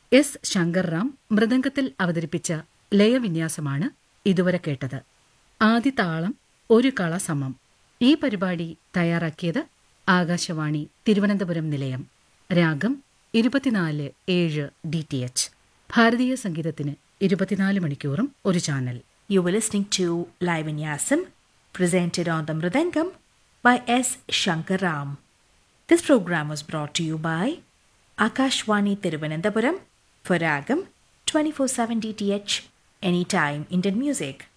S ശങ്കർറാം മൃദംഗത്തിൽ അവതരിപ്പിച്ച ലയവിന്യാസമാണ് ഇതുവരെ കേട്ടത് ആദ്യ താളം ഒരു കള സമം ഈ പരിപാടി തയ്യാറാക്കിയത് ആകാശവാണി തിരുവനന്തപുരം നിലയം രാഗം ഇരുപത്തിനാല് ഏഴ് ഡി ടി എച്ച് ഭാരതീയ സംഗീതത്തിന് ഇരുപത്തിനാല് മണിക്കൂറും ഒരു channel You were listening to Live in Yasam, presented on the Mridangam by S. Shankaram. This program was brought to you by Akashwani Tiruvananthapuram for Ragam 24-7 DTH, anytime Indian music.